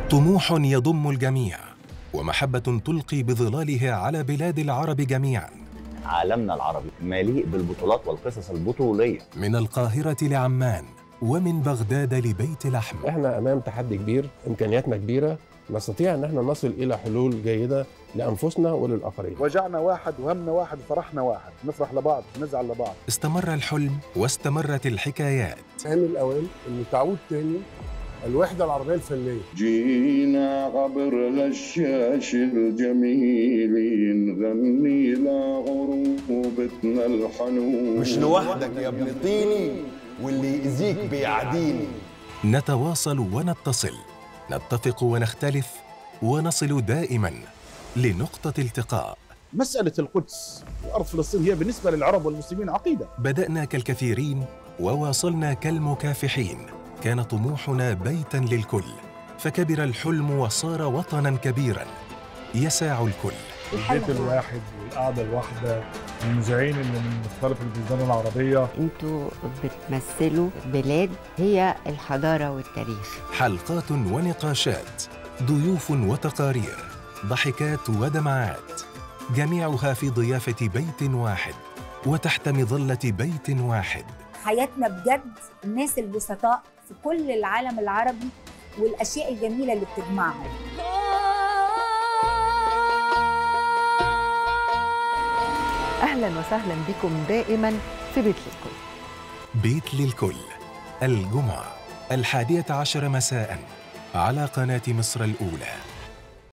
طموح يضم الجميع ومحبة تلقي بظلالها على بلاد العرب جميعا عالمنا العربي مليء بالبطولات والقصص البطولية من القاهرة لعمان ومن بغداد لبيت لحم احنا امام تحدي كبير امكانياتنا كبيره نستطيع ان احنا نصل الى حلول جيده لانفسنا وللاخرين وجعنا واحد وهمنا واحد وفرحنا واحد نفرح لبعض نزعل لبعض استمر الحلم واستمرت الحكايات آن الأوان أن تعود تاني الوحدة العربية الفنية جينا عبر الشاش الجميل نغني لغروبتنا الحنون مش لوحدك يا ابن طيني واللي يأذيك بيعديني نتواصل ونتصل نتفق ونختلف ونصل دائما لنقطة التقاء مسألة القدس وأرض فلسطين هي بالنسبة للعرب والمسلمين عقيدة بدأنا كالكثيرين وواصلنا كالمكافحين كان طموحنا بيتا للكل فكبر الحلم وصار وطنا كبيرا يساع الكل البيت الواحد والقعدة الواحدة المذيعين اللي من مختلف البلدان العربية انتوا بتمثلوا بلاد هي الحضارة والتاريخ حلقات ونقاشات ضيوف وتقارير ضحكات ودمعات جميعها في ضيافة بيت واحد وتحت مظلة بيت واحد حياتنا بجد الناس البسطاء في كل العالم العربي والاشياء الجميله اللي بتجمعهم أهلا وسهلا بكم دائما في بيت للكل بيت للكل الجمعة الحادية عشر مساء على قناة مصر الأولى